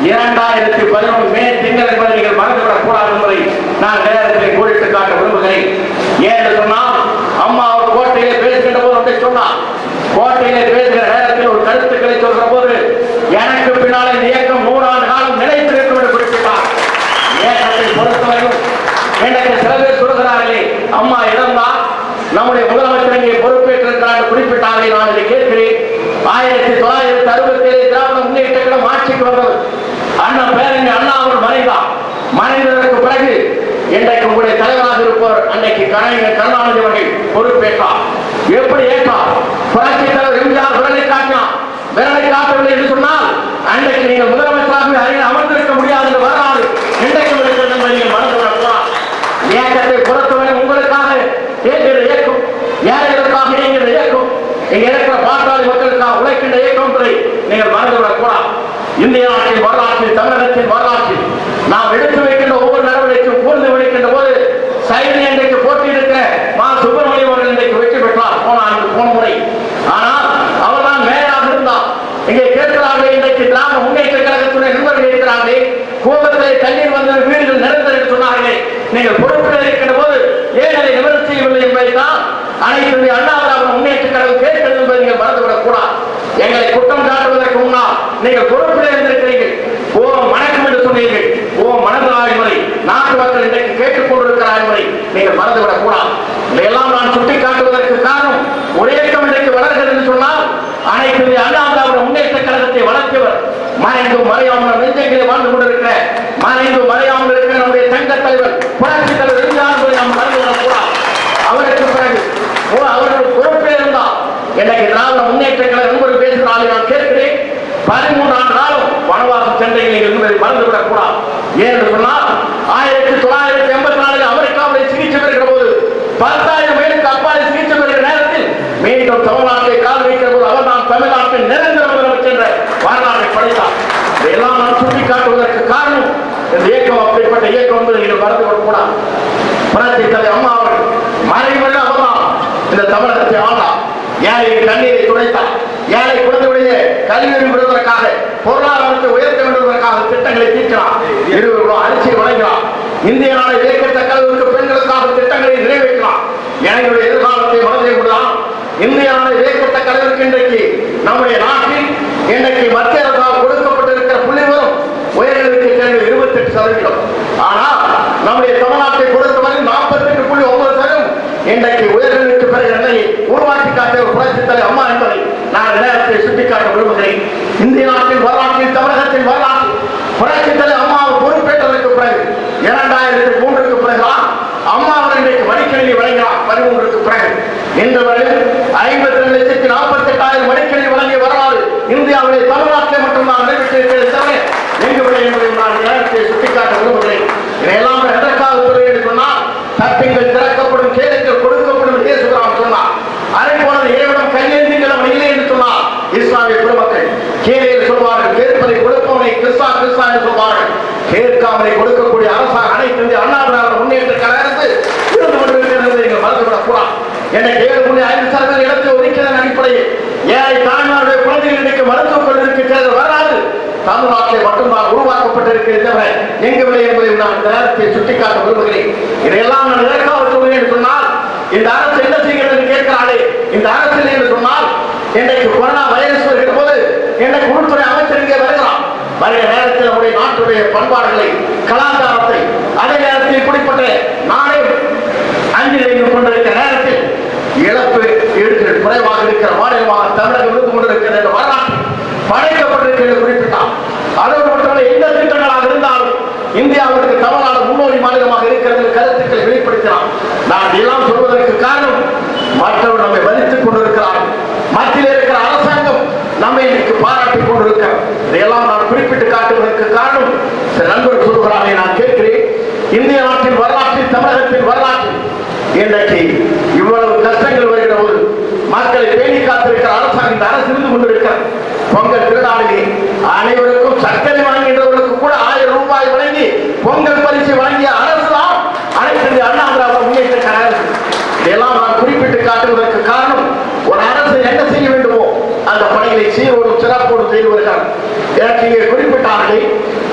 இரண்டாயிரத்தி பதினொன்று மே திங்கள் என்பதை நீங்கள் மறந்துவிடக் கூடாது என்பதை நான் நேரத்தில் கோடிட்டு காட்ட விரும்புகிறேன் ஏன்னு சொன்னால் அம்மா அவர் கோட்டையிலே பேசுகின்ற போது ஒன்றை சொன்னார் கோட்டையிலே பேசுகிற நேரத்தில் ஒரு கருத்துக்களை சொல்கிற போது எனக்கு பின்னாலே இந்த இயக்கம் நூறாண்டு காலம் நிலைத்திருக்கும் என்று குறிப்பிட்டார் இயக்கத்தை பொறுத்தவரையும் எனக்கு சில பேர் சொல்கிறார்களே அம்மா இழந்தால் நம்முடைய முதலமைச்சர் இங்கே பொறுப்பேற்றிருக்கிறார் என்று குறிப்பிட்டார்களே நான் இதை கேட்கிறேன் ஆயிரத்தி தொள்ளாயிரத்தி அறுபத்தி ஏழு திராவிட முன்னேற்ற கழகம் ஆட்சிக்கு வந்தது அண்ணன் பேரங்க அண்ணா அவர் மறைந்தார் மறைந்ததற்கு பிறகு இன்றைக்கு உங்களுடைய தலைவராக இருப்பவர் அன்னைக்கு கலைஞர் கருணாநிதி அவர்கள் பொறுப்பேற்றார் எப்படி ஏற்றார் புரட்சி தலைவர் எம்ஜிஆர் விரலை காட்டினார் விரலை காட்டவில்லை என்று சொன்னால் அன்றைக்கு நீங்கள் முதலமைச்சராக அருகில் அமர்ந்திருக்க முடியாது என்று வரலாறு இன்றைக்கு இருக்கிறது என்பதை நீங்கள் மறந்துவிடக்கூடாது இயக்கத்தை பொறுத்தவரை உங்களுக்காக இயக்கிற இயக்கம் ஏழைகளுக்காக இயங்குகிற இயக்கம் இங்க இருக்கிற பாட்டாளி மக்களுக்காக உழைக்கின்ற இயக்கம் என்பதை நீங்கள் மறந்துவிடக் கூடாது இந்திய நாட்டின் வரலாற்றில் தமிழகத்தின் வரலாற்றில் நாம் எடுத்து வைக்கின்ற ஒவ்வொரு நடவடிக்கையும் கூர்ந்து விடுக்கின்ற போது சைனி இன்றைக்கு போட்டியிடுகிற மா சுப்பிரமணியம் அவர்கள் இன்றைக்கு வெற்றி பெற்றார் போன ஆண்டு போன முறை ஆனால் அவர்தான் மேயராக இருந்தார் இங்கே கேட்கிறார்கள் இன்றைக்கு திராவிட முன்னேற்ற கழகத்துடைய நண்பர்கள் இருக்கிறார்களே கோபத்திலே தண்ணீர் வந்த வீடுகள் நிறைந்தது என்று சொன்னார்களே நீங்கள் பொறுப்பில் இருக்கின்ற போது ஏன் அதை நிவர்த்தி செய்யவில்லை என்பதை தான் அனைத்து இந்திய அண்ணா திராவிட முன்னேற்ற கழகம் கேட்கிறது என்பதை நீங்கள் மறந்துவிடக் கூடாது எங்களை குற்றம் காட்டுவதற்கு முன்னால் நீங்கள் பொறுப்பில் இருந்திருக்கிறீர்கள் ஓ வணக்கம் என்று சொன்னீர்கள் ஓ மனதாய் முறை நாட்டு மக்கள் இன்றைக்கு கேட்டுக் கொண்டிருக்கிறார் முறை நீங்கள் மறந்துவிடக் கூடாது இதையெல்லாம் நான் சுட்டி காட்டுவதற்கு காரணம் ஒரு இயக்கம் இன்றைக்கு வளர்கிறது என்று சொன்னால் அனைத்து இந்திய அண்ணா திராவிட முன்னேற்ற கழகத்தை வளர்த்தவர் மறைந்து மறையாமல் நெஞ்சங்களே வாழ்ந்து கொண்டிருக்கிற மறைந்து மறையாமல் இருக்கிற நம்முடைய சங்க தலைவர் புரட்சி தலைவர் எம்ஜிஆர் என்பதை நாம் மறந்துவிடக் கூடாது அவருக்கு பிறகு ஓ, அவர்கள் பொறுப்பே இருந்தால் எனக்கு திராவிட முன்னேற்ற கழக நண்பர்கள் பேசுகிறார்கள் நான் கேட்கிறேன் பதிமூன்று ஆண்டு காலம் வனவாசம் சென்றீர்கள் என்பதை மறந்துவிடக் கூடாது ஏன்னு சொன்னால் ஆயிரத்தி தொள்ளாயிரத்தி எண்பத்தி நாலில் அமெரிக்காவில் சிகிச்சை பெறுகிற போது பத்தாயிரம் மைலுக்கு அப்பாலே சிகிச்சை பெறுகிற நேரத்தில் மீண்டும் தமிழ்நாட்டை கால் வைக்கிற போது அவர் தான் தமிழ்நாட்டின் நிரந்தர முதலமைச்சர் என்ற வரலாற்றை படைத்தார் இதையெல்லாம் நான் சுட்டிக்காட்டுவதற்கு காரணம் இந்த இயக்கம் அப்படிப்பட்ட இயக்கம் என்பதை நீங்கள் மறந்துவிடக் கூடாது புரட்சி தலைவர் அம்மா அவர்கள் மறைமுள்ள அவர்தான் இந்த தமிழகத்தை ஆண்டார் ஏழையின் கண்ணீரை துடைத்தார் ஏழை குழந்தையுடைய கல்வி விடுவதற்காக பொருளாதாரத்தை உயர்த்த வேண்டுவதற்காக திட்டங்களை தீட்டினார் இருபது ரூபாய் அரிசி வழங்கினார் இந்திய நாடு இயக்கத்தக்க அளவுக்கு பெண்களுக்காக திட்டங்களை நிறைவேற்றினார் இளைஞருடைய எதிர்காலத்தை மனதில் கொண்டுதான் இந்திய நாடு இயக்கத்தக்க அளவிற்கு இன்றைக்கு நம்முடைய நாட்டில் இன்றைக்கு மத்திய அரசால் கொடுக்கப்பட்டிருக்கிற புள்ளிவரும் உயர்நிலைக்கு சேர்ந்து இருபத்தி எட்டு சதவீதம் ஆனால் நம்முடைய தமிழ்நாட்டை பொறுத்தவரை நாற்பத்தி எட்டு புள்ளி ஒன்பது சதவீதம் இன்றைக்கு உயர்நிலைக்கு பிறகு நிலையை உருவாக்கி காட்டிய ஒரு புரட்சி தலைவர் அம்மா என்பதை நான் நேரத்தை சுட்டிக்காட்ட விரும்புகிறேன் இந்திய நாட்டின் வரலாற்றில் தமிழகத்தின் வரலாற்றில் புரட்சி தலைவர் அம்மா பொறுப்பேற்றதற்கு பிறகு இரண்டாயிரத்தி மூன்றுக்கு பிறகுதான் அம்மா அவர் இன்றைக்கு மடிக்கணினி வழங்கினார் பதிமூன்றுக்கு பிறகு இன்று வரை ஐம்பத்தி ரெண்டு லட்சத்தி நாற்பத்தி எட்டாயிரம் மடிக்கணினி வழங்கிய வரலாறு இந்தியாவிலே தமிழ்நாட்டிலே மட்டும்தான் நடைபெற்றிருக்கிறது தவிர எங்குவில்லை என்பதை நான் நேரத்தை சுட்டிக்காட்ட விரும்புகிறேன் இதையெல்லாம் எதற்காக சொல்கிறேன் என்று சொன்னால் தப்பிங்கள் திறக்கப்படும் கேளுங்கள் கொடுக்கப்படும் என்று இயேசுகிறான் சொன்னார் அதை போனது இறைவனம் கையேந்திகள் அவன் இல்லை என்று சொன்னார் இஸ்லாமிய பெருமக்கள் கீழே சொல்வார்கள் கேட்பதை கொடுப்பவனை கிறிஸ்தா கிறிஸ்தா என்று சொல்வார்கள் கேட்காமலை கொடுக்கக்கூடிய அரசாங்க அனைத்து இந்திய அண்ணா திராவிட முன்னேற்ற கழகத்து இருந்து கொண்டிருக்கிறது நீங்கள் மறந்துவிடக் கூடாது எனக்கு ஏழு புள்ளி ஐந்து சதவீத இடத்தை ஒதுக்கியதன் அடிப்படையில் ஏழை தாய்மாருடைய குழந்தைகள் இன்றைக்கு மருத்துவக் கல்லூரிக்கு சேர்ந்த வராது தமிழ்நாட்டில் மட்டும்தான் உருவாக்கப்பட்டிருக்கிறது தவிர எங்கவில்லை என்பதை நான் இந்த நேரத்தை சுட்டிக்காட்ட விரும்புகிறேன் இதையெல்லாம் நான் எதற்காக சொல்கிறேன் என்று சொன்னால் இந்த அரசு என்ன செய்கிறது என்று கேட்கிறாளே இந்த அரசு என்று சொன்னால் இன்றைக்கு கொரோனா வைரஸ் வருகிற போது இன்றைக்கு உள்துறை அமைச்சர் இங்கே வருகிறார் வருகிற நேரத்தில் நம்முடைய நாட்டுடைய பண்பாடுகளை கலாச்சாரத்தை அதே நேரத்தில் இப்படிப்பட்ட நாளை அஞ்சு நிலையில் கொண்டிருக்கிற நேரத்தில் இழப்பு இருக்கிற குறைவாக இருக்கிற மாநிலமாக தமிழகம் இருந்து கொண்டிருக்கிறது என்ற வரலாற்றில் படைக்கப்பட்டிருக்கிறது குறிப்பிட்டார் அதோடு மட்டுமல்ல எந்த திட்டங்களாக இருந்தாலும் இந்தியாவிற்கு தமிழ்நாடு முன்னோடி மாநிலமாக இருக்கிறது என்ற கருத்துக்களை வெளிப்படுத்தினார் நான் இதெல்லாம் சொல்வதற்கு காரணம் மற்றவர் நம்மை மதித்துக் கொண்டிருக்கிறார்கள் மத்தியில் இருக்கிற அரசாங்கம் நம்மை இன்னைக்கு பாராட்டிக் கொண்டிருக்கிறார் இதையெல்லாம் நான் குறிப்பிட்டு காட்டுவதற்கு காரணம் சில நண்பர் சொல்கிறாரை நான் கேட்கிறேன் இந்திய நாட்டின் வரலாற்றில் தமிழகத்தின் வரலாற்றில் இன்றைக்கு இவ்வளவு கஷ்டங்கள் வருகிற போது மக்களை பேணி காத்திருக்கிற அரசாங்கம் இந்த அரசு இருந்து கொண்டிருக்கிறது பொங்கல் திருநாளிலே அனைவருக்கும் சர்க்கரை வாங்குகின்றவர்களுக்கு கூட ஆயிரம் ரூபாய் வழங்கி பொங்கல் பரிசு வழங்கிய அரசு தான் அனைத்து இந்திய அண்ணா திராவிட முன்னேற்ற கழகம் இதெல்லாம் நான் குறிப்பிட்டு காட்டுவதற்கு காரணம் ஒரு அரசு என்ன செய்ய வேண்டுமோ அந்த பணிகளை சீரோடும் சிறப்போடு செய்து வருகிறார் எனக்கு இங்கே குறிப்பிட்டார்கள்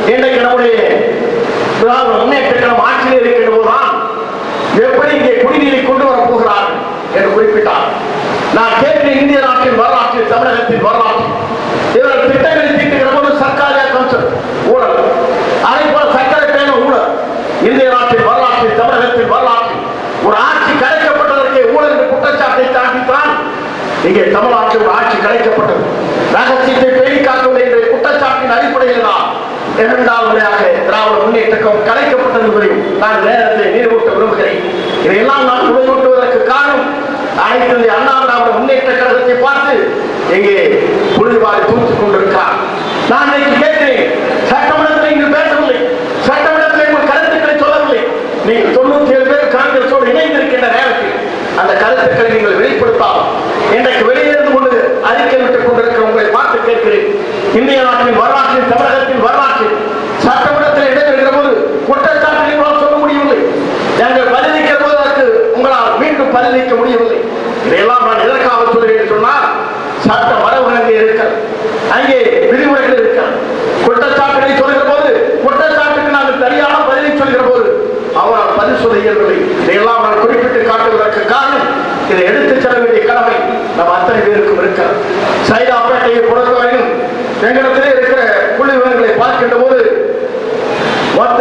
முதலமைச்சர் ஊழல் அதே போல சக்கரை பேன ஊழல் இந்திய நாட்டின் வரலாற்றில் தமிழகத்தின் வரலாற்றில் ஒரு ஆட்சி கலைக்கப்பட்டதற்கு ஊழல் என்ற குற்றச்சாட்டை தாண்டித்தான் இங்கே தமிழ்நாட்டில் ஒரு ஆட்சி கலைக்கப்பட்டது ரகசியத்தை பேணி காக்கவில்லை என்ற குற்றச்சாட்டின் அடிப்படையில் தான் இரண்டாவது முறையாக திராவிட முன்னேற்றம் கலைக்கப்பட்டது என்பதையும் நான் நேரத்தை நினைவூட்ட விரும்புகிறேன் இதையெல்லாம் நான் நினைவூட்டுவதற்கு காரணம் அனைத்து இந்திய அண்ணா திராவிட முன்னேற்ற கழகத்தை பார்த்து இங்கே புழுதிவாரி தூக்கிக் கொண்டிருக்கிறார் நான் இன்னைக்கு கேட்கிறேன் சட்டமன்றத்தில் நீங்கள் பேசவில்லை சட்டமன்றத்தில் உங்கள் கருத்துக்களை சொல்லவில்லை நீங்கள் தொண்ணூத்தி ஏழு பேர் காங்கிரஸோடு இணைந்திருக்கின்ற நேரத்தில் அந்த கருத்துக்களை நீங்கள் வெளிப்படுத்தாமல் இன்றைக்கு வெளியிருந்து கொண்டு அறிக்கை விட்டுக் கொண்டிருக்கிற உங்களை பார்த்து கேட்கிறேன் இந்திய நாட்டின் வரலாற்றில் தமிழகத்தின் வரலாற்றில் சட்டமன்றத்தில் இடம்பெறுகிற போது குற்றச்சாட்டு உங்களால் சொல்ல முடியவில்லை நாங்கள் பதிலளிக்கிற போது அதற்கு உங்களால் மீண்டும் பதிலளிக்க முடியவில்லை இதையெல்லாம் நான் எதற்காக சொல்கிறேன் என்று சொன்னால் சட்ட மரபுகள் அங்கே இருக்கிறது அங்கே விதிமுறைகள் இருக்கிறது குற்றச்சாட்டுகளை சொல்கிற போது குற்றச்சாட்டுக்கு நாங்கள் சரியான பதிலை சொல்கிற போது அவரால் பதில் சொல்ல இயலவில்லை இதையெல்லாம் நான் குறிப்பிட்டு காட்டுவதற்கு காரணம் இதை எடுத்துச் செல்ல வேண்டிய கடமை நம்ம அத்தனை பேருக்கும் இருக்கிறது சைதாப்பேட்டையை பொறுத்தவரையும் எங்களிடத்திலே இருக்கிற புள்ளி விவரங்களை பார்க்கின்ற போது மொத்த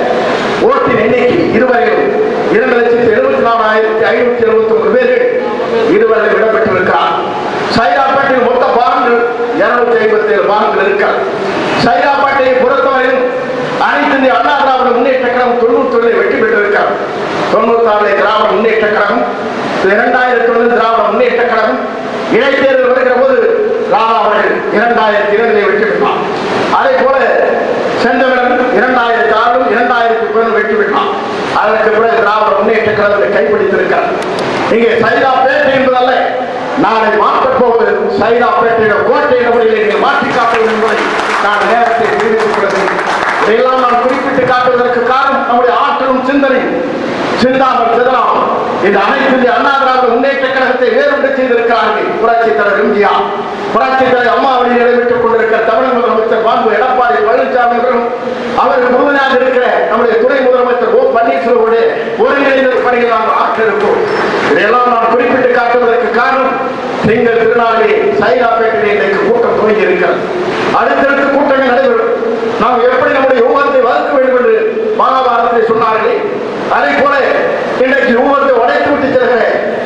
ஓட்டின் எண்ணிக்கை இதுவரையில் இரண்டு லட்சத்தி எழுபத்தி நாலாயிரத்தி ஐநூத்தி எழுபத்தி ஒன்பது பேர்கள் இதுவரை இடம்பெற்றிருக்கிறார் சைதாப்பேட்டையில் மொத்த பாகங்கள் இருநூத்தி ஐம்பத்தி ஏழு பாகங்கள் இருக்கிறார் சைதாப்பேட்டையை பொறுத்தவரையில் அனைத்து இந்திய அண்ணா திராவிட முன்னேற்ற கழகம் தொண்ணூத்தி ஒன்றில் வெற்றி பெற்றிருக்கிறார் தொண்ணூத்தி ஆறுல திராவிட முன்னேற்ற கழகம் இரண்டாயிரத்தி ஒன்று திராவிட முன்னேற்ற கழகம் இடைத்தேர்தல் வருகிற போது ராதா அவர்கள் இரண்டாயிரத்தி இரண்டிலே வெற்றி பெற்றார் அதே போல செந்தமிழன் இரண்டாயிரத்தி ஆறும் இரண்டாயிரத்தி பதினொன்று வெற்றி பெற்றான் அதற்கு பிறகு திராவிட முன்னேற்ற கழகத்தை கைப்பிடித்திருக்கிறார் இங்கே சைதாப்பேட்டை என்பதல்ல நாளை மாற்றப் போவது சைதாப்பேட்டையோட கோட்டை என்ற முறையில் நீங்கள் மாற்றி காட்டுவது என்பதை நான் நேரத்தை தெரிவித்துக் கொள்கிறேன் இதையெல்லாம் நான் குறிப்பிட்டு காட்டுவதற்கு காரணம் நம்முடைய ஆற்றலும் சிந்தனையும் சிந்தாமல் சிதறாமல் இந்த அனைத்து இந்திய அண்ணா திராவிட முன்னேற்ற கழகத்தை வேறுபட்டு செய்திருக்கிறார்கள் புரட்சி தலைவர் எம்ஜிஆர் புரட்சி தலைவர் அம்மா வழியில் நடைபெற்றுக் கொண்டிருக்கிற தமிழக முதலமைச்சர் பாபு எடப்பாடி பழனிசாமி அவர்களும் அவருக்கு முழுமையாக இருக்கிற நம்முடைய துணை முதலமைச்சர் ஓ பன்னீர்செல்வமுடைய ஒருங்கிணைந்த பணியில் நாம் ஆற்ற இருக்கோம் இதையெல்லாம் நான் குறிப்பிட்டு காட்டுவதற்கு காரணம் திங்கள் திருநாளிலே சைதாப்பேட்டையிலே இன்றைக்கு கூட்டம் துவங்கி இருக்கிறது அடுத்தடுத்து கூட்டங்கள் நடைபெறும் நாம் எப்படி நம்முடைய யூகத்தை வளர்க்க வேண்டும் என்று மகாபாரதத்தை சொன்னார்களே அதே போல இன்றைக்கு யூகத்தை உடைத்து விட்டு செல்கிற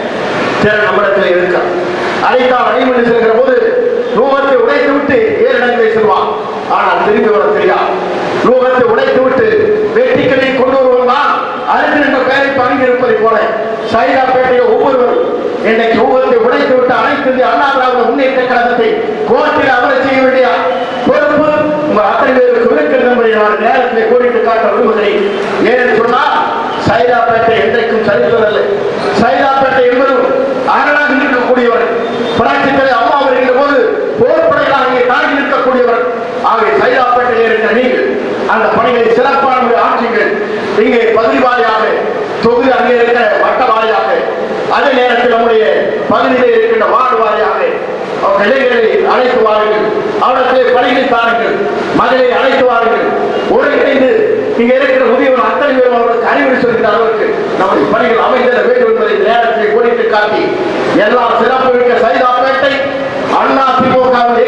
திறன் நம்மிடத்தில் இருக்கார் அதைத்தான் அணிமணி செல்கிற போது யூகத்தை உடைத்து விட்டு ஏழு இடங்களை செல்வான் ஆனால் திரும்பி வர தெரியாது யூகத்தை உடைத்து விட்டு வெட்டிக்கலை கொண்டு வருவன் தான் அருகு என்ற பெயரை பணிந்து இருப்பதை போல சைதாப்பேட்டையில் ஒவ்வொருவரும் இன்றைக்கு யூகத்தை உடைத்து விட்டு அனைத்து இந்திய அண்ணா திராவிட முன்னேற்ற கழகத்தை கோர்ட்டில் அமர செய்ய வேண்டிய பொறுப்பு உங்கள் அத்தனை பேருக்கு இருக்கிறது என்பதை நான் நேரத்தில் கோரிட்டு காட்ட விரும்புகிறேன் ஏன்னு சொன்னால் சைதாப்பேட்டை என்றைக்கும் சரித்திரமில்லை சைதாப்பேட்டை என்பதும் அரணாக இருக்கக்கூடியவர் புரட்சித்தலை அம்மா வருகின்ற போது போர்ப்படைகளாக இங்கே தாங்கி நிற்கக்கூடியவர் ஆகவே சைதாப்பேட்டையில் இருக்கிற நீங்கள் அந்த பணிகளை சிறப்பான முறையில் ஆற்றுங்கள் இங்கே பகுதி வாரியாக தொகுதி அங்கே இருக்கிற வட்ட வாரியாக அதே நேரத்தில் நம்முடைய பகுதியில் இருக்கின்ற வார்டு வாரியாக அவர் இளைஞர்களை அழைத்து வாருங்கள் அவரிடத்திலே பணிகளை தாருங்கள் மகளை அழைத்து வாருங்கள் ஒருங்கிணைந்து இங்க இருக்கிற முதியவர் அத்தனை பேரும் அவருக்கு அறிவுரை சொல்கிற அளவுக்கு நம்முடைய பணிகள் அமைந்திட வேண்டும் என்பதை இந்த நேரத்தில் கோரிட்டு காட்டி எல்லா சிறப்பு மிக்க சைதாப்பேட்டை அண்ணா திமுகவுடைய